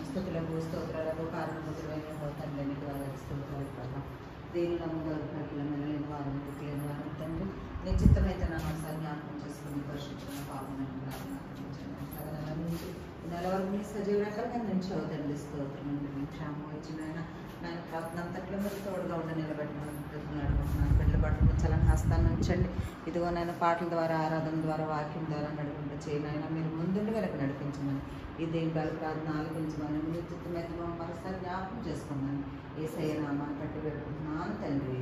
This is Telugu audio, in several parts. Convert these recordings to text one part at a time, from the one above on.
స్థుతులకు స్తోత్రాలకు కారణభూతులైన తండ్రి నీకు వాళ్ళకి స్తోత్రాలు ప్రభా దేని నమ్మకాలు ప్రకటన మెలైన వారిని పుట్టిన వారిని తండ్రి నిశ్చితమైతే నా మనసాన్ని జ్ఞాపకం చేసుకుని పరిశుభ్రమైన పాపం సగల నుంచి ఈ నెల వరకు మీ సజీవ రకంగా నుంచి అవుతండి స్తోత్రం నుండి మీ క్షేమం వచ్చిన నేను ప్రార్థన అంతట్లో మీరు తోడుగా ఉండి నిలబెట్టమని నడుకుంటున్నాను బిడ్డల పట్ల చలని హస్తాన్ని ఉంచండి ఇదిగో నేను పాటల ద్వారా ఆరాధన ద్వారా వాక్యం ద్వారా నడుకుంటూ చేయనైనా మీరు ముందుండి వెనక నడిపించమని ఈ దీపాల ప్రార్థన ఆలపించమని మీ చిత్తమైతే మరోసారి జ్ఞాపకం చేసుకున్నాను ఏసయ్య నామాన్ని బట్టి పెట్టుకుంటున్నాను తండ్రి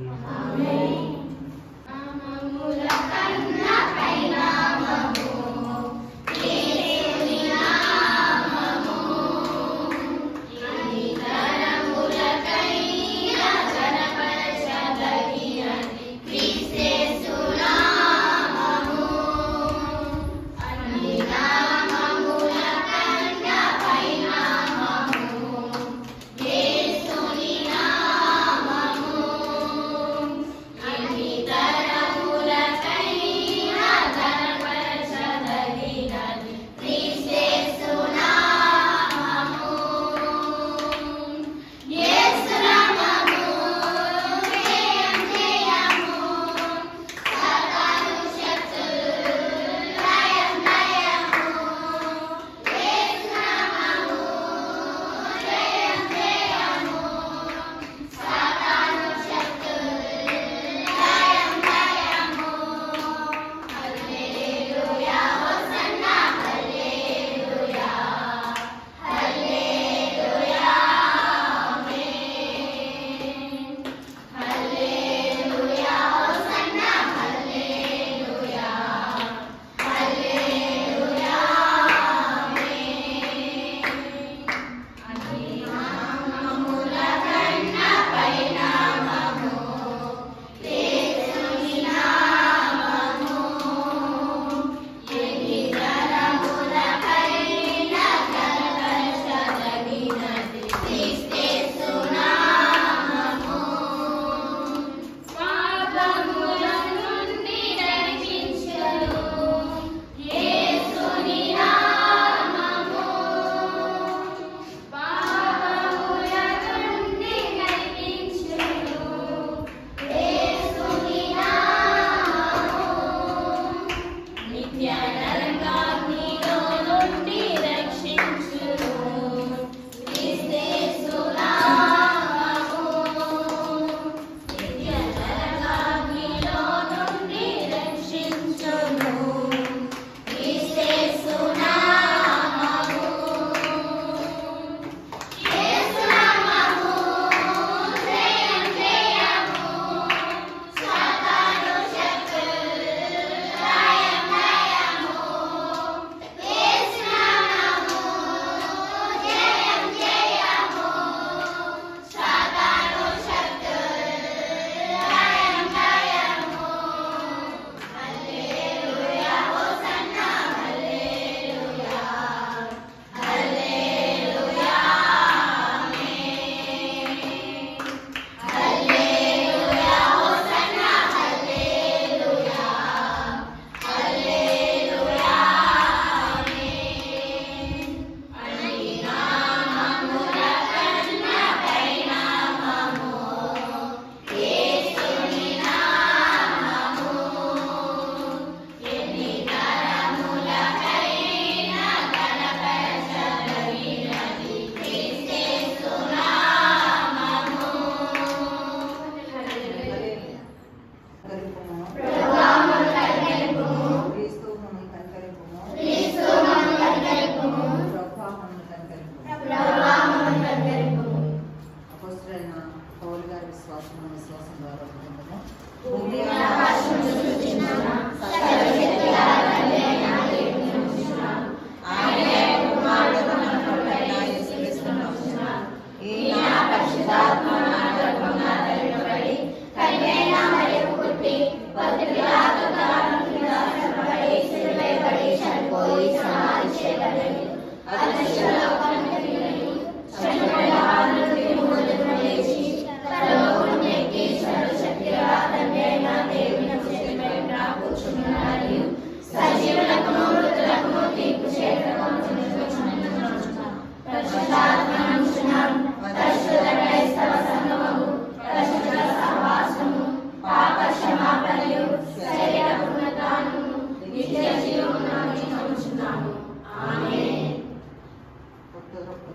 అన్ని తరములకైనా ఘనపరచదగినది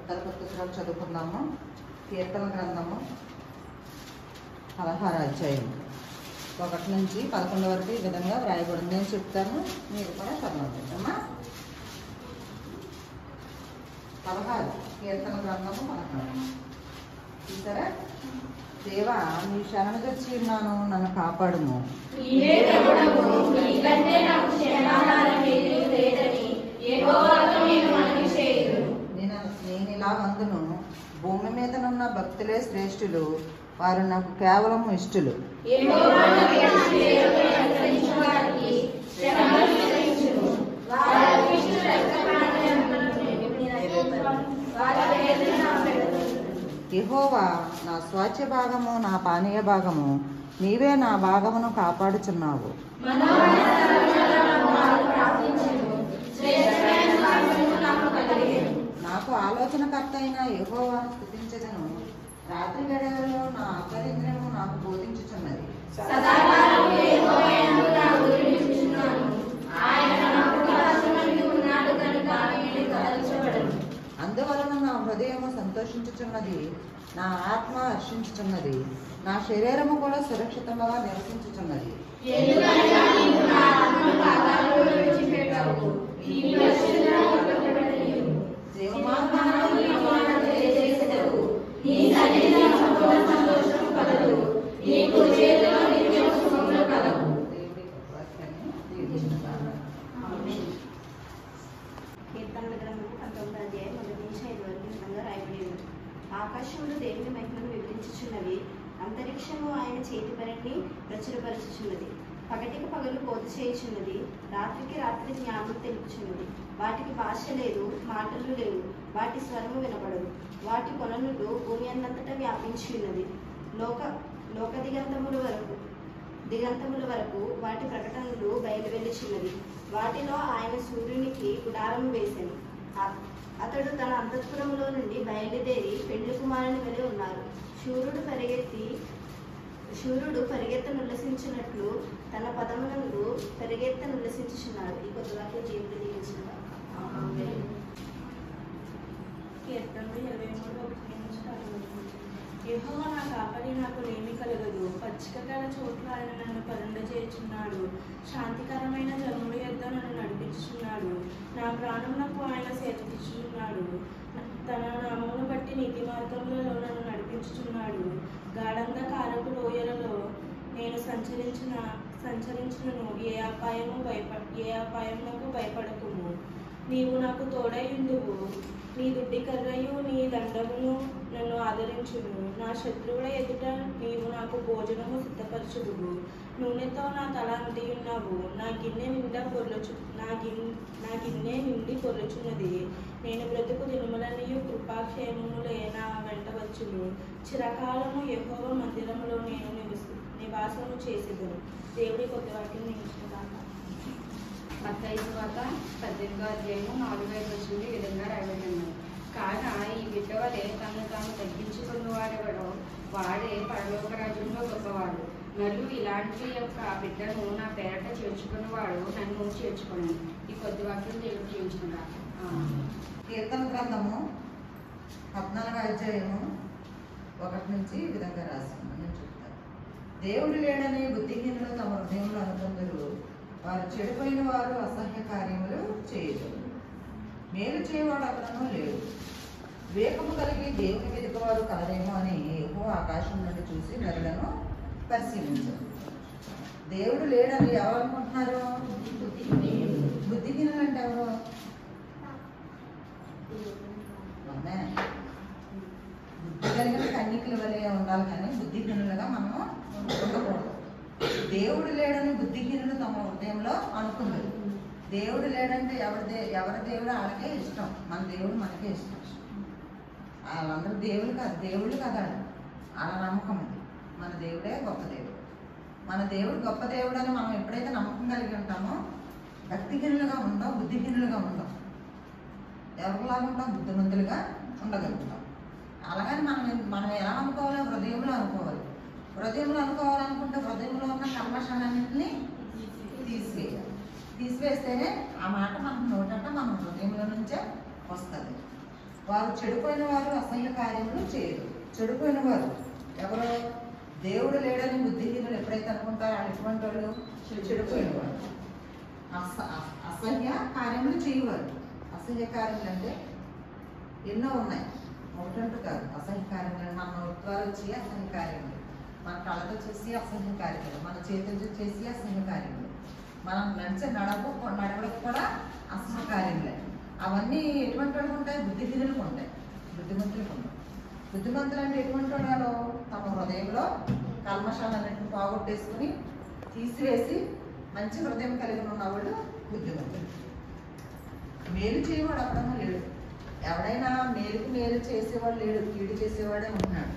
పుస్తకాలు చదువుకుందాము కీర్తన గ్రంథము పదహారు అధ్యాయం ఒకటి నుంచి పదకొండు వరకు ఈ విధంగా వ్రాయబడింది అని చెప్తాను మీరు కూడా చదవండి అమ్మా పదహారు కీర్తన గ్రంథము పదహారు చూసారా దేవా నీ శరణుగచ్చి ఉన్నాను నన్ను కాపాడుము నీవే ప్రభుడవు, నీకంటే నాకు క్షమాధానం ఏదీ లేదని యెహోవాతో నేను మనవి చేయుదును. నేను నేను ఇలా అందును భూమి మీదనున్న భక్తులే శ్రేష్ఠులు వారు నాకు కేవలం ఇష్టలు యెహోవా నాకు సేవకులు అనుసరించు వారికి శ్రమలు విధించును. వారి అభిష్ట రక్తపాతములను వారి వేదన నా పెడదు. యెహోవా నా స్వాచ్య భాగము నా పానీయ భాగము నీవే నా భాగమును కాపాడుచున్నావు నాకు ప్రార్థించును. శ్రేష్టమైన భాగ్యము నాకు కలిగెను. నాకు ఆలోచనకర్త అయిన యెహోవాను స్థుతించదను రాత్రి గడియలలో నా అంతరింద్రియము నాకు బోధించుచున్నది సదాకాలము యెహోవాయందు నా గురించుచున్నాను. ఆయన నాకు దాసుమని ఉన్నాడు కనుక నేను కదల్చబడను. అందువలన నా హృదయము సంతోషించుచున్నది నా ఆత్మ హర్షించుచున్నది నా శరీరము కూడా సురక్షితముగా నివసించుచున్నది ఎందుకనగా నీవు నా ఆత్మను పాతాళంలో విడిచిపెట్టవు. నీ పరిశుద్ధులను వదిలిపెట్టలేవు. జీవమార్గమున నీ మాట తెలియజేసెదవు. నీ సన్నిధిలో సంపూర్ణ సంతోషము కలదు. నీ కుడి చేతిలో నిత్యం సుఖములు కలవు. దేవుడి వాక్యాన్ని దీవించుగాక. కీర్తనల గ్రంథము పంతొమ్మిది అధ్యాయం మొదటి నుంచి ఐదు వరకు ఈ విధంగా రాయబడి ఉంది ఆకాశములు దేవుని మహిమను వివరించుచున్నవి అంతరిక్షము ఆయన చేతి పనిని ప్రచురపరచుచున్నది పగటికి పగలు కోత చేయుచున్నది రాత్రికి రాత్రి జ్ఞానం తెలుపుచున్నది వాటికి భాష లేదు మాటలు లేవు వాటి స్వరము వినపడదు వాటి కొననులు భూమి అన్నంతటా వ్యాపించి ఉన్నది లోక లోక దిగంతముల వరకు దిగంతముల వరకు వాటి ప్రకటనలు బయలువెళ్ళుచున్నది వాటిలో ఆయన సూర్యునికి గుడారం వేసెను అ- అతడు తన అంతఃపురములో నుండి బయలుదేరి పెండ్లి కుమారుని వలె ఉన్నారు శూరుడు పరిగెత్తి శూరుడు పరిగెత్త నుల్లసించినట్లు తన పదమునందు పరిగెత్త నుల్లసించుచున్నాడు ఈ కొత్త వాక్యం జీవితం దీవించిన కీర్తనలు ఇరవై మూడు ఒకటి నుంచి పదమూడు. యెహోవా నా కాపరి నాకు లేమి కలగదు పచ్చిక గల చోట్ల ఆయన నన్ను పరుండ చేయుచున్నాడు శాంతికరమైన జలముల యొద్ద నన్ను నడిపించుచున్నాడు నా ప్రాణమునకు ఆయన సేతిచ్చుచున్నాడు తన నామమును బట్టి నీతి మార్గములలో నన్ను నడిపించుచున్నాడు గాఢంధకారపు లోయలలో నేను సంచరించిన సంచరించినను ఏ అపాయము భయప ఏ అపాయమునకు భయపడకుము నీవు నాకు తోడైందువు నీ దుడ్డి కర్రయు నీ దండమును నన్ను ఆదరించును నా శత్రువుల ఎదుట నీవు నాకు భోజనము సిద్ధపరచుదువు నూనెతో నా తల అంటి ఉన్నావు నా గిన్నె నిండా పొర్లుచు నా గిన్నె నా గిన్నె నిండి పొర్లుచున్నది నేను బ్రతుకు దినములనియు కృపాక్షేమములే నా వెంట వచ్చును చిరకాలము యెహోవా మందిరములో నేను నివసి నివాసము చేసేదను దేవుడి కొత్త వాక్యం నియమించుకున్నాను మత్తయి సువార్త పద్దెనిమిదో అధ్యాయము నాలుగు ఐదు వచ్చింది ఈ విధంగా రాయబడి ఉన్నది కాగా ఈ బిడ్డ వలె తను తాను తగ్గించుకున్న వాడెవడో వాడే పరలోక రాజ్యంలో గొప్పవాడు మరియు ఇలాంటి యొక్క బిడ్డను నా పేరట చేర్చుకున్నవాడు నన్ను చేర్చుకున్నాను ఈ కొద్ది వాక్యం దేవుడు చేయించుకున్నాడు కీర్తన గ్రంథము పద్నాలుగు అధ్యాయము ఒకటి నుంచి ఈ విధంగా రాసింది నేను చెప్తాను దేవుడు లేడని బుద్ధిహీనులు తమ హృదయంలో అనుకుందరు వారు చెడిపోయిన వారు అసహ్య కార్యములు చేయరు మేలు చేయవాడు అతను లేడు వివేకము కలిగి దేవుని వెతుక వారు కలరేమో అని ఎక్కువ ఆకాశం నుండి చూసి నరులను పరిశీలించరు దేవుడు లేడని ఎవరు అనుకుంటున్నారు బుద్ధిహీనులు అంటే ఎవరు అవునా? బుద్ధి కలిగిన కన్నికల వలె ఉండాలి కానీ బుద్ధిహీనులుగా మనం ఉండకూడదు దేవుడు లేడని బుద్ధిహీనులు తమ హృదయంలో అనుకున్నారు దేవుడు లేడంటే ఎవరి దే ఎవరి దేవుడు వాళ్ళకే ఇష్టం మన దేవుడు మనకే ఇష్టం వాళ్ళందరూ దేవుడు కాదు దేవుళ్ళు కదా వాళ్ళ నమ్మకం అది మన దేవుడే గొప్ప దేవుడు మన దేవుడు గొప్ప దేవుడు అని మనం ఎప్పుడైతే నమ్మకం కలిగి ఉంటామో భక్తిహీనులుగా ఉండం బుద్ధిహీనులుగా ఉండం ఎవరిలాగా ఉంటాం బుద్ధిమంతులుగా ఉండగలుగుతాం అలాగని మనం మనం ఎలా అనుకోవాలి హృదయంలో అనుకోవాలి హృదయంలో అనుకోవాలనుకుంటే హృదయంలో ఉన్న కల్మషాలన్నింటినీ తీసివేయాలి తీసివేస్తేనే ఆ మాట మనకు నోటంట మన హృదయంలో నుంచే వస్తుంది వారు చెడిపోయిన వారు అసహ్య కార్యములు చేయదు చెడిపోయిన వారు ఎవరు దేవుడు లేడని బుద్ధిహీనులు ఎప్పుడైతే అనుకుంటారో వాళ్ళు ఎటువంటి వాళ్ళు చెడిపోయిన వారు అస అస- అసహ్య కార్యములు చేయవారు అసహ్య కార్యములు అంటే ఎన్నో ఉన్నాయి ఒకటంటూ కాదు అసహ్య కార్యములు మన నోట్వారు వచ్చి అసహ్య కార్యములు మన కళ్ళతో చేసి అసహ్య కార్యములు మన చేతులతో చేసి అసహ్య కార్యములు మనం నడిచే నడవ నడవడం కూడా అసహ్య కార్యములే అవన్నీ ఎటువంటి వాళ్ళకు ఉంటాయి బుద్ధిహీనులకు ఉంటాయి బుద్ధిమంతులకు ఉంటాయి బుద్ధిమంతులు అంటే ఎటువంటి వాళ్ళు తమ హృదయంలో కల్మషాలన్నింటిని పోగొట్టేసుకుని తీసివేసి మంచి హృదయం కలిగి ఉన్న వాళ్ళు బుద్ధిమంతులు మేలు చేయవాడు అప్పుడన్నా లేడు ఎవడైనా మేలుకి మేలు చేసేవాడు లేడు కీడు చేసేవాడే ఉంటున్నాడు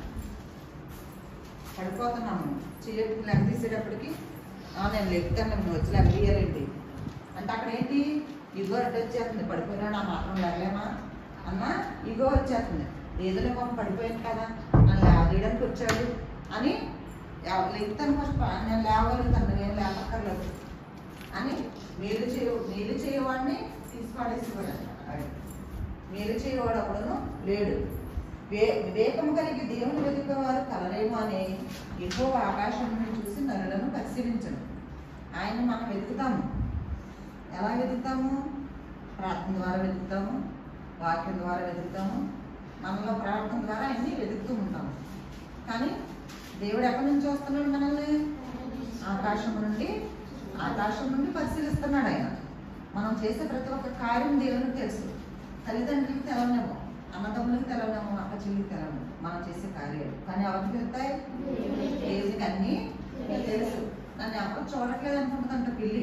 పడిపోతున్నాము చేయకు లెక్క తీసేటప్పటికి "ఆ, నేను లెక్కుతాను నేను వచ్చి లెక్క తీయాలండి అంటే అక్కడ ఏంటి ఇగో అడ్డు వచ్చేస్తుంది పడిపోయినాడు ఆ మాత్రం లేగలేమా అన్న ఇగో వచ్చేస్తుంది ఏదో పాపం పడిపోయాను కదా నన్ను లేవదీయడానికి వచ్చాడు అని ఎవ- లెక్కుతాను ఫస్ట్ నేను లేవగలుగుతాను నేను లేవక్కర్లేదు అని మేలు చేయ మేలు చేయవాడిని తీసి పడేసేవాడు అన్నమాట మేలు చేయవాడు అప్పుడును లేడు వే వివేకము కలిగి దేవుని వెతుకువారు కలరేమో అని ఎక్కువ ఆకాశం నుండి చూసి నరులను పరిశీలించను ఆయన మనం వెతుకుతాము ఎలా వెతుకుతాము ప్రార్థన ద్వారా వెతుకుతాము వాక్యం ద్వారా వెతుకుతాము మనలో ప్రార్థన ద్వారా అన్నీ వెతుకుతూ ఉంటాము కానీ దేవుడు ఎక్కడి నుంచి వస్తున్నాడు మనల్ని ఆకాశం నుండి ఆకాశం నుండి పరిశీలిస్తున్నాడు ఆయన మనం చేసే ప్రతి ఒక్క కార్యం దేవునికి తెలుసు తల్లిదండ్రులకి తెలవనేమో అన్నదమ్ములకి తెలవనేమో అక్క చెల్లికి తెలవనేమో మనం చేసే కార్యాలు కానీ ఎవరికి తెలుస్తాయి దేవునికి అన్నీ తెలుసు నన్ను ఎవరు చూడట్లేదు అనుకుంటుందంట పిల్లి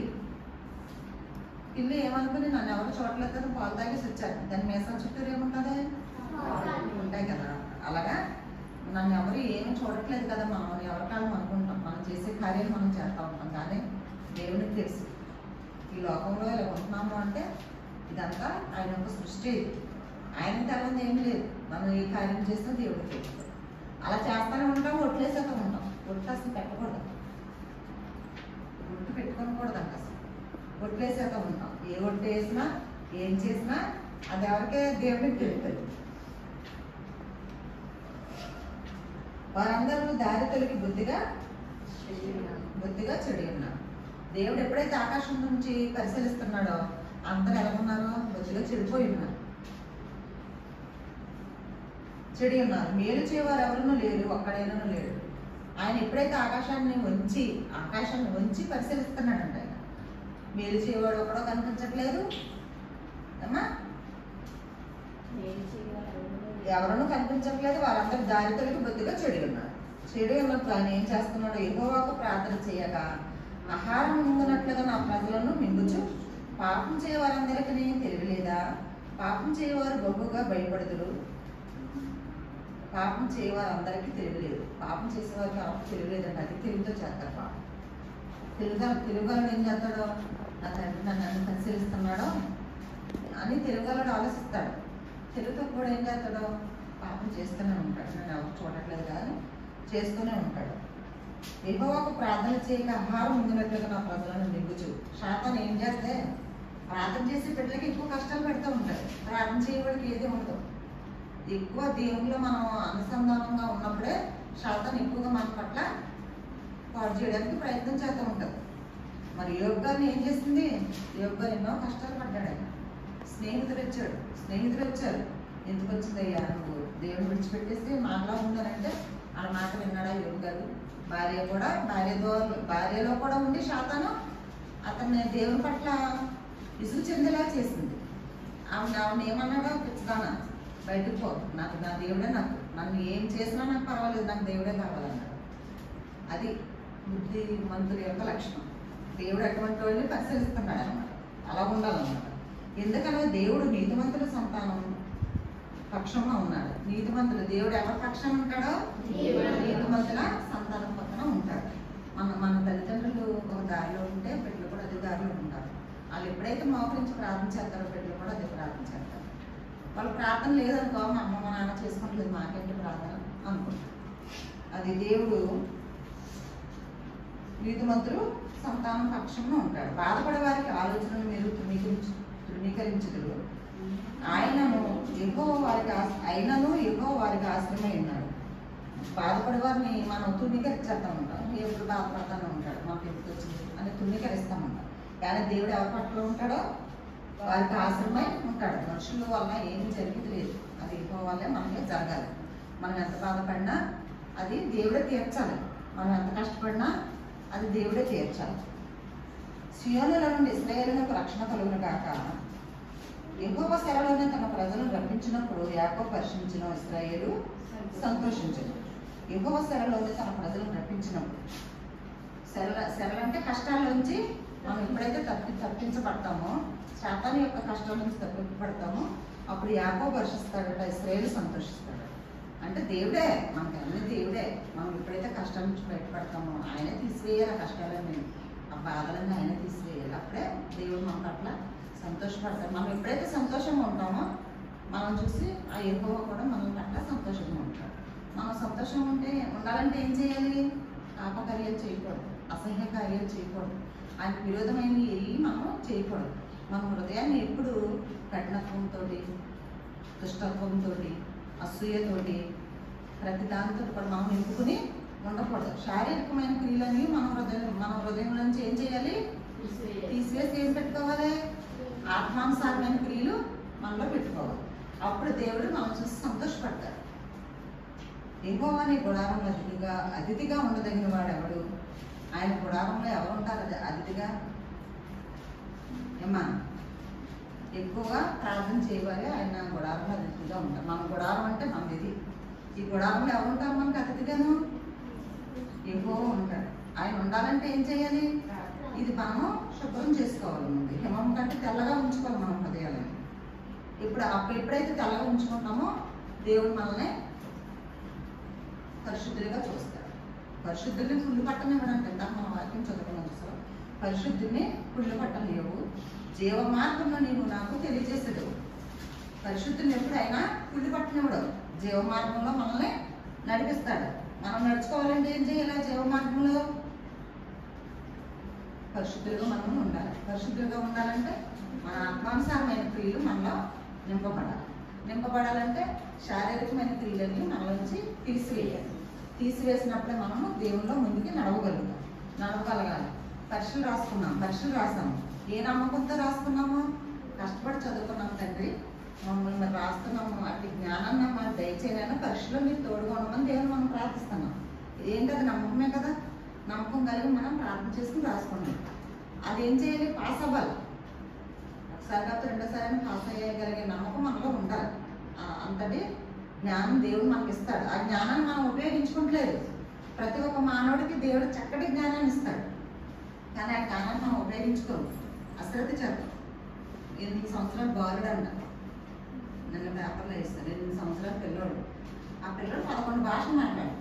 పిల్లి ఏమనుకుని నన్ను ఎవరు చూడట్లేదు కదా పాలు తాగేసి వచ్చారు దాని మీసం చుట్టూరు ఏముంటుంది ఉంటాయి కదా అలాగా నన్ను ఎవరు ఏమి చూడట్లేదు కదా మనం ఎవరి కాలం అనుకుంటాం మనం చేసే కార్యాలు మనం చేస్తూ ఉంటాం కానీ దేవునికి తెలుసు ఈ లోకంలో ఇలా ఉంటున్నాము అంటే ఇదంతా ఆయన యొక్క సృష్టి ఇది. ఆయన తెలంది ఏం లేదు మనం ఏ కార్యం చేస్తే దేవుడికి తెలుసు అలా చేస్తూనే ఉంటాం ఒట్లేసేస్తూ ఉంటాం ఒట్టు అసలు పెట్టకూడదు ఒట్టు పెట్టుకోకూడదు అంట అసలు ఒట్లేసేస్తూ ఉంటాం ఏ ఒట్టు వేసినా ఏం చేసినా అది ఎవరికే దేవుడికి తెలుస్తుంది వారందరూ దారి తొలగి బుద్ధిగా బుద్ధిగా చెడి ఉన్నారు దేవుడు ఎప్పుడైతే ఆకాశం నుంచి పరిశీలిస్తున్నాడో అందరూ ఎలా ఉన్నారో బుద్ధిగా చెడిపోయి ఉన్నారు చెడి ఉన్నారు మేలు చేయవారు ఎవరునూ లేరు ఒక్కడైనా లేడు ఆయన ఎప్పుడైతే ఆకాశాన్ని వంచి ఆకాశాన్ని వంచి పరిశీలిస్తున్నాడంట ఆయన మేలు చేయవాడు ఒకడో కనిపించట్లేదు అమ్మా ఎవరూ కనిపించట్లేదు వారందరూ దారి తొలగి బుద్ధిగా చెడి ఉన్నారు చెడి ఉన్నప్పుడు ఆయన ఏం చేస్తున్నాడు యెహోవాకు ప్రార్థన చేయగా ఆహారం మింగునట్లుగా నా ప్రజలను మింగుచు పాపం చేయ వారందరికీ నేను తెలియలేదా పాపం చేయవారు బహుగా భయపడుదురు పాపం చేయవారందరికీ తెలియలేదు పాపం చేసేవారికి ఎవరికి తెలియలేదండి అది తెలుగుతో చేస్తారు పాపం తెలుగు తెలుగులో ఏం చేస్తాడో నా తండ్రి నన్ను నన్ను పరిశీలిస్తున్నాడో అని తెలుగులో ఆలోచిస్తాడు తెలుగుతో కూడా ఏం చేస్తాడో పాపం చేస్తూనే ఉంటాడు నన్ను ఎవరు చూడట్లేదు కానీ చేస్తూనే ఉంటాడు యెహోవాకు ప్రార్థన చేయక ఆహారం ఉండినట్లుగా నా ప్రజలను నిగ్గుచు శాతం ఏం చేస్తే ప్రార్థన చేసే బిడ్డలకి ఎక్కువ కష్టాలు పెడతా ఉంటాడు ప్రార్థన చేయడానికి ఏది ఉండదు ఎక్కువ దేవునిలో మనం అనుసంధానంగా ఉన్నప్పుడే శాతం ఎక్కువగా మన పట్ల పాడు చేయడానికి ప్రయత్నం చేస్తూ ఉంటుంది మరి యోగాన్ని ఏం చేసింది యోగా ఎన్నో కష్టాలు పడ్డాడు ఆయన స్నేహితుడు వచ్చాడు స్నేహితుడు వచ్చారు ఎందుకు వచ్చిందయ్యా నువ్వు దేవుని విడిచిపెట్టేసి మాటలా ఉండాలంటే ఆ మాట విన్నాడా యోగ గారు భార్య కూడా భార్య ద్వారా భార్యలో కూడా ఉండి శాతాను అతన్ని దేవుని పట్ల విసుగు చెందేలా చేసింది ఆవిడ ఆవిడ ఏమన్నాడో పిచ్చుదానా బయటకు పో నాకు నా దేవుడే నాకు నన్ను ఏం చేసినా నాకు పర్వాలేదు నాకు దేవుడే కావాలన్నాడు అది బుద్ధి మంతుల యొక్క లక్షణం దేవుడు అటువంటి వాళ్ళని పరిశీలిస్తున్నాడు అనమాట అలా ఉండాలన్నమాట ఎందుకనగా దేవుడు నీతిమంతుల సంతానం పక్షంలో ఉన్నాడు నీతిమంతులు దేవుడు ఎవరి పక్షాన ఉంటాడో నీతిమంతుల సంతానం పక్కన ఉంటాడు మన మన తల్లిదండ్రులు ఒక దారిలో ఉంటే బిడ్డలు కూడా అదే దారిలో ఉంటారు వాళ్ళు ఎప్పుడైతే మోకరించి ప్రార్థన చేస్తారో బిడ్డలు కూడా అదే ప్రార్థన చేస్తారు వాళ్ళ ప్రార్థన లేదనుకో మా అమ్మ మా నాన్న చేసుకోవట్లేదు మాకేంటి ప్రార్థన అనుకుంటారు అది దేవుడు నీతిమంతులు సంతానం పక్షంలో ఉంటాడు బాధపడే వారికి ఆలోచనలు మీరు తృణీకరించు తృణీకరించదు ఆయనను ఎక్కువ వారి వారికి ఆస్- అయినను యెహో వారికి ఆశ్రమై ఉన్నాడు బాధపడే వారిని మనం తుణీకరించేస్తా ఉంటాం ఎప్పుడు బాధపడతానే ఉంటాడు మాకు ఎందుకు వచ్చింది అని తుణీకరిస్తాం ఉంటాం కానీ దేవుడు ఎవరి పట్ల ఉంటాడో వారికి ఆశ్రమై ఉంటాడు మనుషుల వల్ల ఏమీ జరిగేది లేదు అది యెహో వల్లే మనకి జరగాలి మనం ఎంత బాధపడినా అది దేవుడే తీర్చాలి మనం ఎంత కష్టపడినా అది దేవుడే తీర్చాలి సియోనుల నుండి ఇస్రాయేలునకు రక్షణ కలుగును గాక యెహోవా సెలవులోనే తన ప్రజలను రప్పించినప్పుడు యాకో పరిశీలించిన ఇస్రాయేలు సంతోషించను యెహోవా సెలవులోనే తన ప్రజలను రప్పించినప్పుడు సెల సెలవు అంటే కష్టాల నుంచి మనం ఎప్పుడైతే తప్పి తప్పించబడతామో శాతాన్ని యొక్క కష్టాల నుంచి తప్పించబడతామో అప్పుడు యాకో వర్షిస్తాడట ఇస్రాయేలు సంతోషిస్తాడు అంటే దేవుడే మనకి అన్ని దేవుడే మనం ఎప్పుడైతే కష్టాల నుంచి బయటపడతామో ఆయనే తీసివేయాలి ఆ కష్టాలన్నీ ఆ బాధలన్నీ ఆయనే తీసివేయాలి అప్పుడే దేవుడు మన పట్ల సంతోషపడతాడు మనం ఎప్పుడైతే సంతోషంగా ఉంటామో మనం చూసి ఆ ఎక్కువ కూడా మన పట్ల సంతోషంగా ఉంటాడు మనం సంతోషంగా ఉంటే ఉండాలంటే ఏం చేయాలి పాపకార్యాలు చేయకూడదు అసహ్య కార్యాలు చేయకూడదు ఆయనకు విరోధమైనవి ఏవి మనం చేయకూడదు మన హృదయాన్ని ఎప్పుడు కఠినత్వంతో దుష్టత్వంతో అసూయతోటి ప్రతి దానితో కూడా మనం నింపుకుని ఉండకూడదు శారీరకమైన క్రియలని మన హృదయం మన హృదయం నుంచి ఏం చేయాలి తీసివేసి ఏం పెట్టుకోవాలి ఆత్మానుసారమైన క్రియలు మనలో పెట్టుకోవాలి అప్పుడు దేవుడు మనం చూసి సంతోషపడతాడు ఇంకో అని గుడారంలో అతిథిగా అతిథిగా ఉండదగిన వాడు ఎవడు ఆయన గుడారంలో ఎవరు ఉంటారు అది అతిథిగా ఏమ్మా ఎక్కువగా ప్రార్థన చేయవారే ఆయన గుడారంలో అతిథిగా ఉంటారు మన గుడారం అంటే మనది ఇది ఈ గుడారంలో ఎవరు ఉంటారు మనకు అతిథిగాను ఎక్కువ ఉంటాడు ఆయన ఉండాలంటే ఏం చేయాలి ఇది మనము శుభ్రం చేసుకోవాలి ముందు హిమం కంటే తెల్లగా ఉంచుకోవాలి మనం హృదయాలను ఇప్పుడు అప్పుడు ఎప్పుడైతే తెల్లగా ఉంచుకుంటామో దేవుడు మనల్ని పరిశుద్ధులుగా చూస్తాడు పరిశుద్ధుల్ని పుల్లు పట్టనివ్వడానికి ఇందాక మన వాక్యం చదువుకున్నాం చూసాం పరిశుద్ధుల్ని పుల్లు పట్టలేవు జీవ మార్గంలో నీవు నాకు తెలియజేసేదు పరిశుద్ధుని ఎప్పుడైనా పుల్లు పట్టనివ్వడు జీవ మార్గంలో మనల్ని నడిపిస్తాడు మనం నడుచుకోవాలంటే ఏం చేయాలి జీవ మార్గంలో పరిశుద్ధులుగా మనం ఉండాలి పరిశుద్ధులుగా ఉండాలంటే మన ఆత్మానుసారమైన క్రియలు మనలో నింపబడాలి నింపబడాలంటే శారీరకమైన క్రియలన్నీ మనలో నుంచి తీసివేయాలి తీసివేసినప్పుడే మనము దేవుల్లో ముందుకు నడవగలుగుతాం నడవగలగాలి పరీక్షలు రాసుకున్నాం పరీక్షలు రాసాము ఏ నమ్మకంతో రాసుకున్నాము కష్టపడి చదువుకున్నాం తండ్రి మమ్మల్ని మరి రాస్తున్నాము అట్టి జ్ఞానాన్ని మనం దయచేయాలని పరీక్షలో మీరు తోడుగా ఉండమని దేవుని మనం ప్రార్థిస్తున్నాం ఏంటి అది నమ్మకమే కదా నమ్మకం కలిగి మనం ప్రార్థన చేసుకుని రాసుకున్నాం అది ఏం చేయాలి పాస్ అవ్వాలి ఒకసారి కాకపోతే రెండోసారి అయినా పాస్ అయ్యగలిగే నమ్మకం మనలో ఉండాలి ఆ, అంతటి జ్ఞానం దేవుడు మనకి ఇస్తాడు ఆ జ్ఞానాన్ని మనం ఉపయోగించుకుంటలేదు ప్రతి ఒక్క మానవుడికి దేవుడు చక్కటి జ్ఞానాన్ని ఇస్తాడు కానీ ఆ జ్ఞానాన్ని మనం ఉపయోగించుకోము అశ్రద్ధ చేద్దాం ఎనిమిది సంవత్సరాలు బాలుడు అంట నిన్న పేపర్లో ఇస్తాడు ఎనిమిది సంవత్సరాల పిల్లోడు ఆ పిల్లోడు పదకొండు భాషలు మాట్లాడు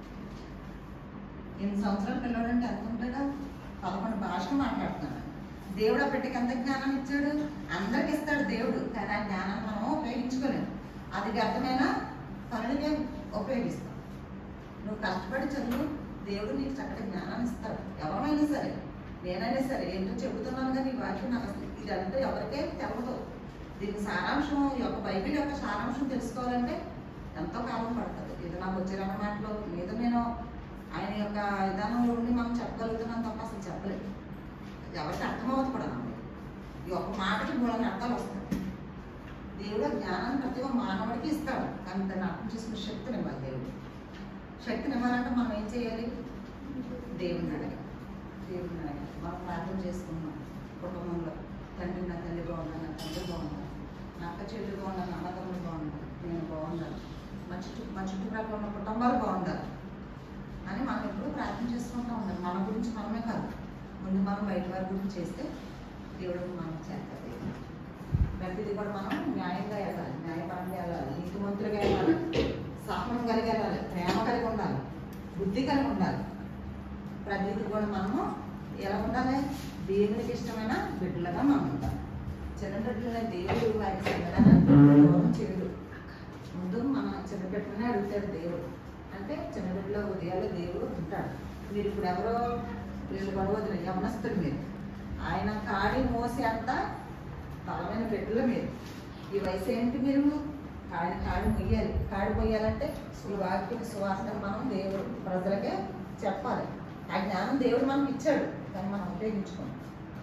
ఎనిమిది సంవత్సరాల పిల్లోడు అంటే ఎంత ఉంటాడా పదకొండు భాషలు మాట్లాడుతున్నాడు దేవుడు ఆ బిడ్డకి ఎంత జ్ఞానం ఇచ్చాడు అందరికి ఇస్తాడు దేవుడు కానీ ఆ జ్ఞానాన్ని మనం ఉపయోగించుకోలేము అది వ్యర్థమైన పనులకే ఉపయోగిస్తాం నువ్వు కష్టపడి చదువు దేవుడు నీకు చక్కటి జ్ఞానాన్ని ఇస్తాడు ఎవరైనా సరే నేనైనా సరే ఏంటో చెబుతున్నాను కానీ ఈ వాక్యం నాకు అసలు ఇదంతా ఎవరికే తెలవదు దీని సారాంశం ఈ యొక్క బైబిల్ యొక్క సారాంశం తెలుసుకోవాలంటే ఎంతో కాలం పడుతుంది ఇది నాకు వచ్చే మాటలో మీద నేను ఆయన యొక్క విధానంలో ఉండి మనం చెప్పగలుగుతున్నాం తప్ప అసలు చెప్పలేదు ఎవరికి అర్థమవుతుంది కూడా నాకు ఈ ఒక్క మాటకి మూలని అర్థాలు వస్తాయి దేవుడు ఆ జ్ఞానాన్ని ప్రతి ఒక్క మానవుడికి ఇస్తాడు కానీ దాన్ని అర్థం చేసుకునే శక్తిని ఇవ్వాలి దేవుడు శక్తిని ఇవ్వాలంటే మనం ఏం చేయాలి దేవుడిని అడగాలి దేవుడిని అడగాలి మనం ప్రార్థన చేసుకున్నాం కుటుంబంలో తండ్రి నా తల్లి బాగున్నాను నా తండ్రి బాగున్నాను నా అక్క చెల్లి బాగున్నాను అన్నదమ్ములు బాగున్నాను నేను బాగున్నాను మా చుట్టూ మా చుట్టుప్రక్కల ఉన్న కుటుంబాలు బాగుండాలి అని మనం ఎప్పుడూ ప్రార్థన చేసుకుంటూ ఉండాలి మన గురించి మనమే కాదు ముందు మనం బయట వారి గురించి చేస్తే దేవుడు మనం చేస్తుంది ప్రతిదీ కూడా మనం న్యాయంగా వెళ్ళాలి న్యాయపరంగా వెళ్ళాలి నీతిమంతులుగా వెళ్ళాలి సహనం కలిగి వెళ్ళాలి ప్రేమ కలిగి ఉండాలి బుద్ధి కలిగి ఉండాలి ప్రతిదీ కూడా మనము ఎలా ఉండాలి దేవునికి ఇష్టమైన బిడ్డలుగా మనం ఉండాలి చిన్న బిడ్డలనే దేవుడు వారి సంగతి చేయడు ముందు మన చిన్న బిడ్డలనే అడుగుతాడు దేవుడు అంటే చిన్న బిడ్డలో ఉదయాలు దేవుడు ఉంటాడు మీరు ఇప్పుడు ఎవరో వీళ్ళు గొడవద్దు యమనస్తులు మీరు ఆయన కాడి మోసి అంత బలమైన బిడ్డలు మీరు ఈ వయసు ఏంటి మీరు ఆయన కాడి మొయ్యాలి కాడి మొయ్యాలంటే ఈ వాక్యం సువార్తను మనం దేవుడు ప్రజలకే చెప్పాలి ఆ జ్ఞానం దేవుడు మనకి ఇచ్చాడు కానీ మనం ఉపయోగించుకోం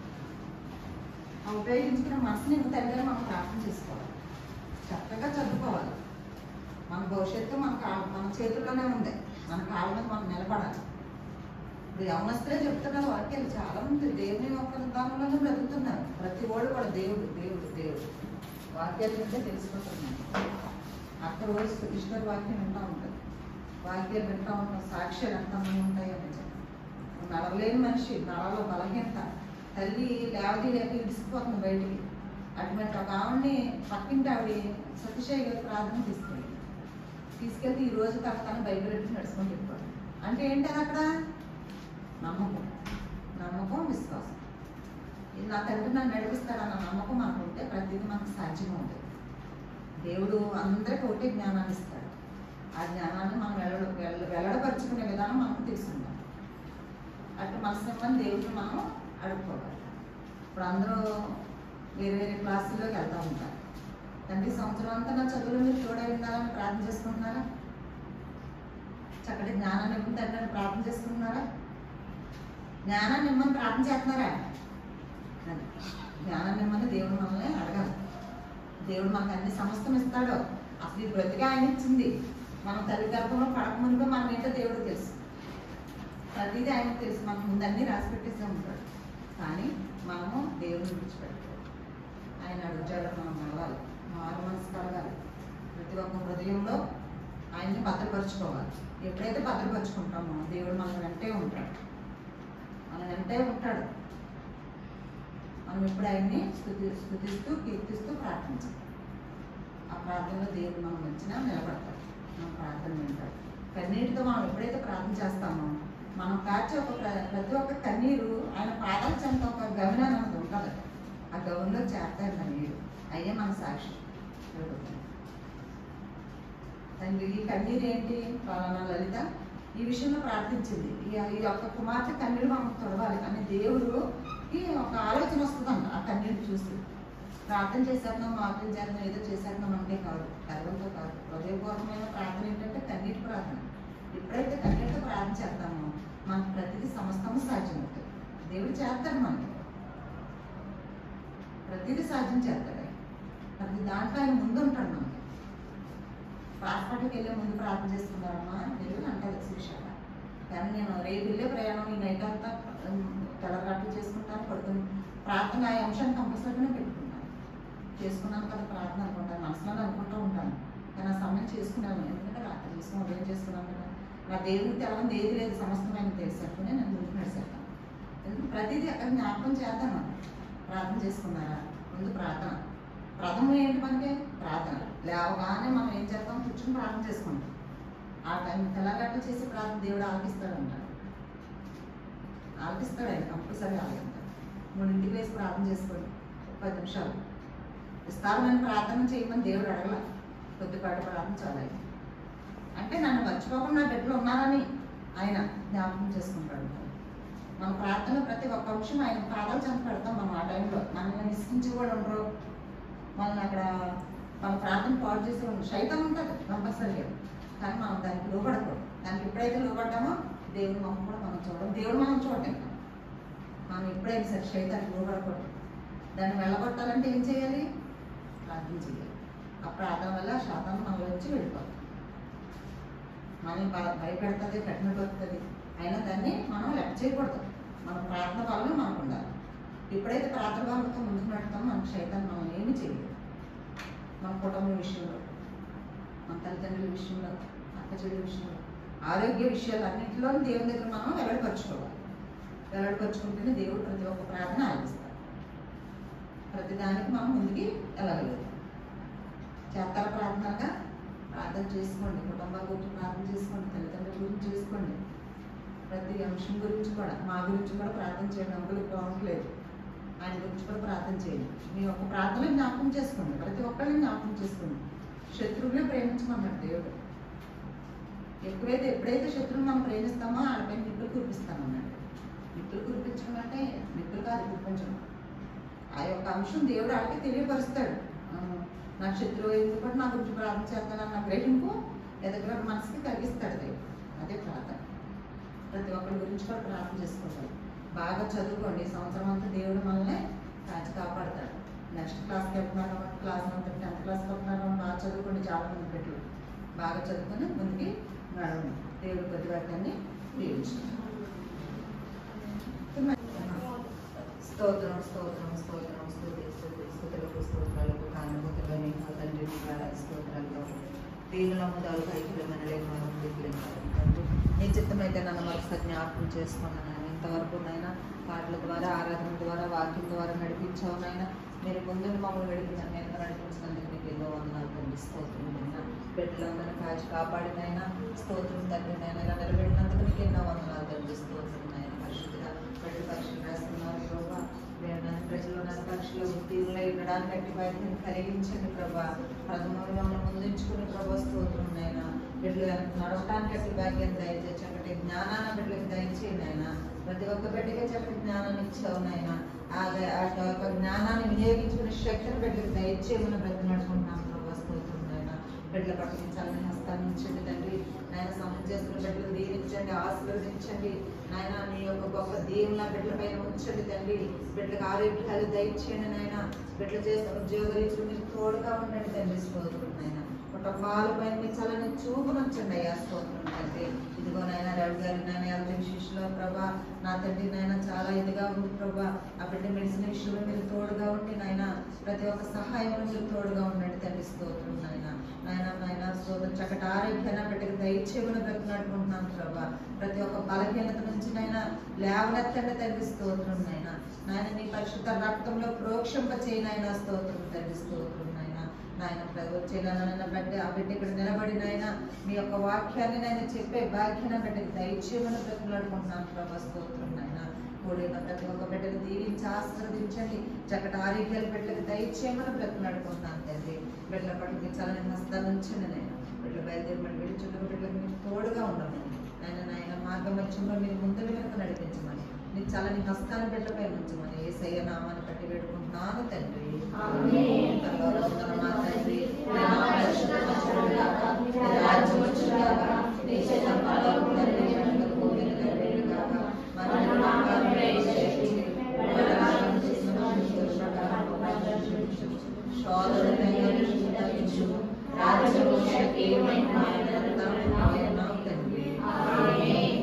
ఆ ఉపయోగించుకున్న మనసుని ఇంత తల్లిగా మనం ప్రార్థన చేసుకోవాలి చక్కగా చదువుకోవాలి మన భవిష్యత్తు మన కా- మన చేతుల్లోనే ఉంది మన కాళ్ళ మీద మనం నిలబడాలి ఇప్పుడు యవనస్తులే చెప్తున్నారు వాక్యాలు చాలా మంది దేవుని యొక్క దానిలోనే బ్రతుకుతున్నారు ప్రతి వాడు కూడా దేవుడు దేవుడు దేవుడు వాక్యాలు వింటే తెలిసిపోతున్నాను అక్కడ రోజు కృష్ణుడి వాక్యం వింటూ ఉంటుంది వాక్యాలు వింటూ ఉంటాం సాక్ష్యాలు ఎంతమంది ఉంటాయి అని చెప్పి నడవలేని మనిషి నడవలో బలహీనత తల్లి లేవది లేక ఇడిసిపోతుంది బయటికి అటువంటి ఒక ఆవిడని పక్కింటి ఆవిడ సతీషయ్య గారి ప్రార్థన తీసుకెళ్ళి తీసుకెళ్తే ఈ రోజు తన తను బైబిల్ పెట్టి నడుచుకొని చెప్పాడు అంటే ఏంటి అది అక్కడ నమ్మకం నమ్మకం విశ్వాసం ఇది నా తండ్రి నన్ను నడిపిస్తాడన్న నమ్మకం మనకు ఉంటే ప్రతిదీ మనకు సాధ్యంగా ఉంటుంది దేవుడు అందరికి ఒకటే జ్ఞానాన్ని ఇస్తాడు ఆ జ్ఞానాన్ని మనం వెల్ల వెల్ల వెల్లడపరుచుకునే విధానం మనకు తెలుసుకుందాం అటు మనసు దేవుడిని మనం అడుక్కోవాలి ఇప్పుడు అందరూ వేరే వేరే క్లాసుల్లోకి వెళ్తూ ఉంటారు తండ్రి సంవత్సరం అంతా నా చదువులో మీరు తోడై ఉండాలని ప్రార్థన చేసుకుంటున్నారా చక్కటి జ్ఞానాన్ని ఇవ్వని తండ్రి అని ప్రార్థన చేసుకుంటున్నారా జ్ఞానాన్ని ఇమ్మని ప్రార్థన చేస్తున్నారా అది. జ్ఞానాన్ని ఇమ్మని దేవుడు మనల్ని అడగాలి దేవుడు మనకు అన్ని సమస్తం ఇస్తాడో అసలు ఈ బ్రతికే ఆయన ఇచ్చింది మనం తల్లి గర్భంలో పడక మునిపే మనం ఏంటో దేవుడు తెలుసు ప్రతిదీ ఆయనకు తెలుసు మనకు ముందు అన్ని రాసి పెట్టేసే ఉంటాడు కానీ మనము దేవుడిని విడిచిపెట్టుకోవాలి ఆయన అడుగుతాడు మనం నడవాలి మారు మనసు కలగాలి ప్రతి ఒక్క హృదయంలో ఆయన్ని భద్రపరుచుకోవాలి ఎప్పుడైతే భద్రపరుచుకుంటామో దేవుడు మన వెంటే ఉంటాడు మన వెంటే ఉంటాడు మనం ఇప్పుడు ఆయన్ని స్థుతి స్థుతిస్తూ కీర్తిస్తూ ప్రార్థించాలి ఆ ప్రార్థనలో దేవుడు మనం వచ్చినా నిలబడతాడు మన ప్రార్థన వింటాడు కన్నీటితో మనం ఎప్పుడైతే ప్రార్థన చేస్తామో మనం కార్చే ఒక ప్ర- ప్రతి ఒక్క కన్నీరు ఆయన పాదాల చెంత ఒక గమన అన్నది ఉంటుంది ఆ గౌన్లో చేస్తాడు నా నీరు అయ్యే మన సాక్షి తండ్రి ఈ కన్నీరు ఏంటి పలానా లలిత ఈ విషయంలో ప్రార్థించింది ఈ ఈ యొక్క కుమార్తె కన్నీరు మనం తొడవాలి కానీ దేవుడుకి ఒక ఆలోచన వస్తుందంట ఆ కన్నీరు చూసి ప్రార్థన చేసేద్దాం మార్పులు చేద్దాం ఏదో చేసేద్దాం అంటే కాదు గర్వంతో కాదు హృదయపూర్వకమైన ప్రార్థన ఏంటంటే కన్నీటి ప్రార్థన ఎప్పుడైతే కన్నీటితో ప్రార్థన చేద్దామో మనకు ప్రతిదీ సమస్తము సాధ్యం అవుతుంది దేవుడు చేస్తాడు మనకి ప్రతిదీ సాధ్యం చేస్తాడు ఆయన. ప్రతి దాంట్లో ఆయన ముందు ఉంటాడు మనకి హాస్పిటల్కి వెళ్ళే ముందు ప్రార్థన చేసుకున్నారమ్మా వెళ్ళి అంటారు శ్రీశాఖ కానీ నేను రేపు వెళ్ళే ప్రయాణం ఈ నైట్ అంతా తెల్లగట్టు చేసుకుంటాను పడుకుని ప్రార్థన ఆ అంశాన్ని కంపల్సరీగానే పెట్టుకుంటాను చేసుకున్నాను కదా ప్రార్థన అనుకుంటాను మనసులో అనుకుంటూ ఉంటాను కానీ ఆ సమయం చేసుకున్నాను ఎందుకంటే రాత్రి చేసుకుని ఉదయం చేసుకున్నాను కదా నా దేవుడికి తెలవని ఏది లేదు సమస్తమైన తెలిసేట్టుకుని నేను ముందుకు నడిచేస్తాను ఎందుకంటే ప్రతిదీ అక్కడ జ్ఞాపకం చేద్దాం మనం ప్రార్థన చేసుకున్నారా ముందు ప్రార్థన ప్రథమం ఏంటి మనకి ప్రార్థన లేవగానే మనం ఏం చేస్తాం కూర్చొని ప్రార్థన చేసుకుంటాం ఆ టైం తెల్లగట్ట చేసి ప్రార్థన దేవుడు ఆలకిస్తాడు అంటాడు ఆలకిస్తాడు ఆయన కంపల్సరీ ఆలకిస్తాడు మూడింటికి వేసి ప్రార్థన చేసుకోండి ఒక పది నిమిషాలు విస్తారమైన ప్రార్థన చేయమని దేవుడు అడగల కొద్దిపాటి ప్రార్థన చాలా అయింది. అంటే నన్ను మర్చిపోకుండా నా బిడ్డలు ఉన్నారని ఆయన జ్ఞాపకం చేసుకుంటాడు మన ప్రార్థన ప్రతి ఒక్క అంశం ఆయన పాదాలు చెంత పెడతాం మనం ఆ టైంలో మనల్ని విసిగించి కూడా ఉండరు మనల్ని అక్కడ మన ప్రార్థన పాడు చేసి ఉండరు శైతం ఉంటుంది కంపల్సరీగా కానీ మనం దానికి లోపడకూడదు దానికి ఎప్పుడైతే లోపడ్డామో దేవుడు మనం కూడా మనం చూడడం దేవుడు మనం చూడటం మనం ఎప్పుడైనా సరే శైతానికి లోపడకూడదు దాన్ని వెళ్ళగొట్టాలంటే ఏం చేయాలి ప్రార్థన చేయాలి ఆ ప్రార్థన వల్ల శాతం మనలో వచ్చి వెళ్ళిపోతుంది మనం భ- భయపెడుతుంది కఠిన పడుతుంది అయినా దాన్ని మనం లెక్క చేయకూడదు మన ప్రార్థన వల్ల మనకు ఉండాలి ఎప్పుడైతే ప్రార్థన వాళ్ళతో ముందుకు నడుతామో మనకు శైతాన్ని మనం ఏమి చేయలేదు మన కుటుంబం విషయంలో మన తల్లిదండ్రుల విషయంలో అక్క చెల్లి విషయంలో ఆరోగ్య విషయాలు అన్నింటిలో దేవుని దగ్గర మనం వెల్లడిపరచుకోవాలి వెల్లడిపరుచుకుంటేనే దేవుడు ప్రతి ఒక్క ప్రార్థన ఆలపిస్తాడు ప్రతి దానికి మనం ముందుకి వెళ్ళగలుగుతాం చేస్తారా ప్రార్థనగా ప్రార్థన చేసుకోండి కుటుంబాల గురించి ప్రార్థన చేసుకోండి తల్లిదండ్రుల గురించి చేసుకోండి ప్రతి అంశం గురించి కూడా మా గురించి కూడా ప్రార్థన చేయండి అంకులు బాగుంటలేదు ఆయన గురించి కూడా ప్రార్థన చేయండి మీ యొక్క ప్రార్థన జ్ఞాపకం చేసుకోండి ప్రతి ఒక్కరిని జ్ఞాపకం చేసుకోండి శత్రువులే ప్రేమించమన్నాడు దేవుడు ఎక్కువైతే ఎప్పుడైతే శత్రువుని మనం ప్రేమిస్తామో ఆడపై నిప్పులు కురిపిస్తామన్నాడు నిప్పులు కురిపించడం అంటే నిప్పులు కాదు కురిపించడం ఆ యొక్క అంశం దేవుడు ఆడికి తెలియపరుస్తాడు ఆ, నా శత్రువు ఎందుకంటే నా గురించి ప్రార్థన చేస్తానన్న గ్రహింపు ఎదుగుల మనసుకి కలిగిస్తాడు దేవుడు అదే ప్రార్థన ప్రతి ఒక్కరి గురించి కూడా ప్రార్థన చేసుకోవాలి బాగా చదువుకోండి ఈ సంవత్సరం అంతా దేవుడు మనల్ని కాచి కాపాడతాడు నెక్స్ట్ క్లాస్కి వెళ్తున్నాను క్లాస్ అంతా టెన్త్ క్లాస్కి వెళ్తున్నాను బాగా చదువుకోండి చాలా మంది పెట్టి బాగా చదువుకొని ముందుకి నడవండి దేవుడు ప్రతి వాటిని దీవించుకుంటాడు స్తోత్రం స్తోత్రం స్తోత్రం స్తుతి స్తుతి స్తుతులకు స్తోత్రాలకు కానుభూతులని తండ్రి నీకు స్తోత్రాలు దీనిలో మొదలు పైకి మనలేని మనం దిగులు నీ చిత్తమైతే నన్ను మరొకసారి జ్ఞాపకం చేసుకున్నాను నాయన ఇంతవరకు నైనా పాటల ద్వారా ఆరాధన ద్వారా వాక్యం ద్వారా నడిపించావు నాయన మీరు ముందు మమ్మల్ని నడిపించాను నేను నడిపించినందుకు నీకు ఎన్నో వందనాలు తండ్రి స్తోత్రం నాయన బిడ్డలందరినీ కాచి కాపాడినైనా స్తోత్రం తండ్రి నాయన ఇలా నిలబెట్టినందుకు నీకు ఎన్నో వందనాలు తండ్రి స్తోత్రం నాయన పరిశుద్ధిగా బిడ్డ పరీక్షలు రాస్తున్నారు ప్రభా వేదన ప్రజలు నా పరీక్షలో ఉత్తీర్ణులై ఉండడానికి గట్టి బయటని కలిగించండి ప్రభా ప్రథమంలో ముందుంచుకుని ప్రభా స్తోత్రం నాయన బిడ్డలు నడవటానికి అట్టి భాగ్యం దయచేసి చక్కటి జ్ఞానాన్ని బిడ్డలకు దయచేయండి ఆయన ప్రతి ఒక్క బిడ్డకి చక్కటి జ్ఞానాన్ని ఇచ్చావు నాయన ఆ గ- ఆ యొక్క జ్ఞానాన్ని వినియోగించుకునే శక్తిని బిడ్డలకు దయచేయమని బ్రతిమాడుకుంటున్నాం ప్రభా స్తోత్రం నాయన బిడ్డల పట్ల చల్లని హస్తాన్ని ఇచ్చండి తండ్రి నాయన సమయం చేస్తున్న బిడ్డలు దీవించండి ఆశీర్వదించండి నాయన నీ యొక్క గొప్ప దీవుల బిడ్డల పైన ఉంచండి తండ్రి బిడ్డలకు ఆరోగ్యాలు దయచేయండి నాయన బిడ్డలు చేస్తున్న ఉద్యోగ రీతులు మీరు తోడుగా ఉండండి తండ్రి స్తోత్రం నాయన కుటుంబాల పైన మీ చల్లని చూపునుంచండి అయ్యా స్తోత్రం తండ్రి ఇదిగో నాయన రవి గారి నాయన యాభై శిష్యుల ప్రభా నా తండ్రి నాయన చాలా ఇదిగా ఉంది ప్రభా ఆ బిడ్డ మెడిసిన్ విషయంలో మీరు తోడుగా ఉండి నాయన ప్రతి ఒక్క సహాయం మీరు తోడుగా ఉండండి తండ్రి స్తోత్రం నాయన నాయన నాయన స్తోత్రం చక్కటి ఆరోగ్యాన్ని ఆ బిడ్డకి దయచేయమని బ్రతినాడుకుంటున్నాను ప్రభా ప్రతి ఒక్క బలహీనత నుంచి నాయన లేవనెత్తండి తండ్రి స్తోత్రం నాయన నాయన నీ పరిశుద్ధ రక్తంలో ప్రోక్షంప చేయనైనా స్తోత్రం తండ్రి స్తోత్రం నాయన నాయన వచ్చేలానైనా బిడ్డ ఆ బిడ్డ ఇక్కడ నిలబడి నాయన మీ యొక్క వాక్యాన్ని నేను చెప్పే భాగ్యాన్ని బిడ్డకి దయచేయమని బ్రతిలాడుకుంటున్నాను ప్రభా స్తోత్రం నాయన కూడిన ప్రతి ఒక్క బిడ్డను దీవించి ఆశీర్వదించండి చక్కటి ఆరోగ్యాలు బిడ్డలకు దయచేయమని బ్రతిలాడుకుంటున్నాను తండ్రి బిడ్డల పట్ల చాలా హస్తాలు ఉంచండి నేను బిడ్డలు బయలుదేరి మళ్ళీ విడిచున్న బిడ్డలకు మీరు తోడుగా ఉండమని నాయన నాయన మార్గ మధ్యంలో మీరు ముందు వెనక నడిపించమని నీ చల్లని హస్తాన్ని బిడ్డపై ఉంచమని ఏ సయ్య నామాన్ని బట్టి వేడుకుంటున్నాను తండ్రి ఆమేన్. పరలోకమందున్న మా తండ్రి నీ నామం పరిశుద్ధపరచబడుగాక. నీ రాజ్యం వచ్చుగాక. నీ చిత్తం పరలోకమందు నెరవేరినట్లు భూమిలో నెరవేరుగాక. మన నామాలను దయచేసి, మన నామమును చేసిన వారిని దోషులను అపరాధులను శోధనలను రక్షించు. రాజ్యము శక్తి మహిమ నిరంతరము నాయన తండ్రి ఆమేన్.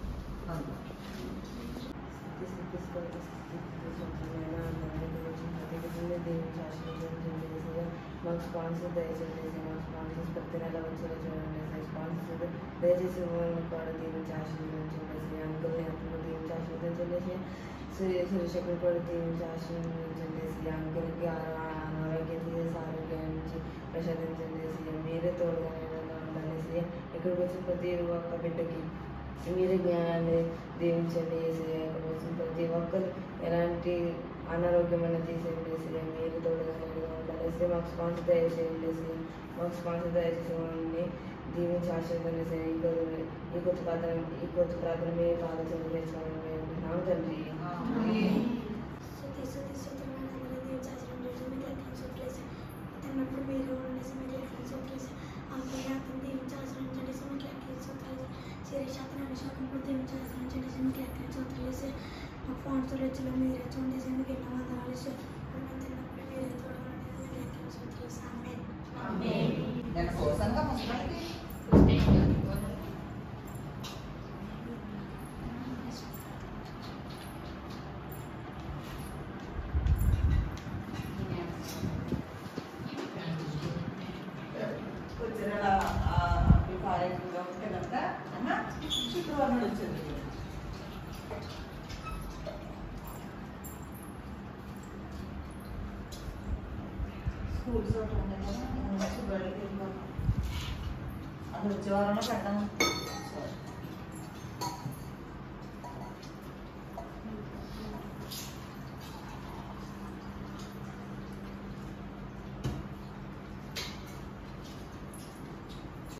మాకు స్పాన్సర్ దయచేసి మా స్పాన్సర్స్ ప్రతి నెల వచ్చేలా చూడండి సార్ స్పాన్సర్స్ దయచేసి మమ్మల్ని కూడా దీవించి ఆశీర్వదించండి అంకుల్ని అంకుల్ దీవించి ఆశీర్వదించండి సూర్య శిరీషకులు కూడా దీవించి ఆశీర్వదించండి అంకుల్కి అనారోగ్యం తీసేసి ఆరోగ్యం నుంచి ప్రసాదించండి మీరే తోడుగా నీడగా ఉండాలి సీఎం ఇక్కడికి వచ్చిన ప్రతి ఒక్క బిడ్డకి మీరే జ్ఞానాన్ని దీవించండి ఏసయ్య ఇక్కడ వచ్చిన ప్రతి ఒక్కరు ఎలాంటి అనారోగ్యమైన తీసేయండి సీఎం మీరు తోడుగా నీడగా ఉండాలి సీఎం మాకు స్పాన్సర్ దయచేయండి సీఎం మాకు స్పాన్సర్ దయచేసి మమ్మల్ని దీవించి ఆశీర్వదించండి సీఎం ఈ కొద్ది ఈ కొత్త ప్రార్థన ఈ కొత్త ప్రార్థన మీ పాదచంద్ర చేసుకోవాలని మేము నామ తండ్రి ఆమేన్. స్తుతి స్తుతి స్తోత్రమైన తండ్రి, దేవుని శాసనం చేసి మీకు లెక్కలు సొట్లేసి తిన్నప్పుడు మీరు ఉండేసి మీకు లెక్కలు సొట్లేసి ఆపై అతను దేవుని శాసనం చేసి మీకు లెక్కలు సొట్లేసి శిరీష అతను అనుశాఖంలో దేవుని శాసనం చేసి మీకు లెక్కలు సొట్లేసి మా ఫోన్ రుచిలో మీరే చూడేసి మీకు ఎన్నో వందనాలు ఇచ్చి మేము తిన్నప్పుడు మీరే చూడాలని మీకు లెక్కలు సొట్లేసి ఆమేన్ నేను కోసంగా ముసలికి వచ్చిన అభిప్రాయంలో ఉంటే కనుక అమ్మ శుక్రవారం వచ్చింది స్కూల్స్ ఒకటి ఉంది కదా వచ్చి బయటకి వెళ్ళిపోతాం అది వచ్చే వారంలో పెట్టాను సరే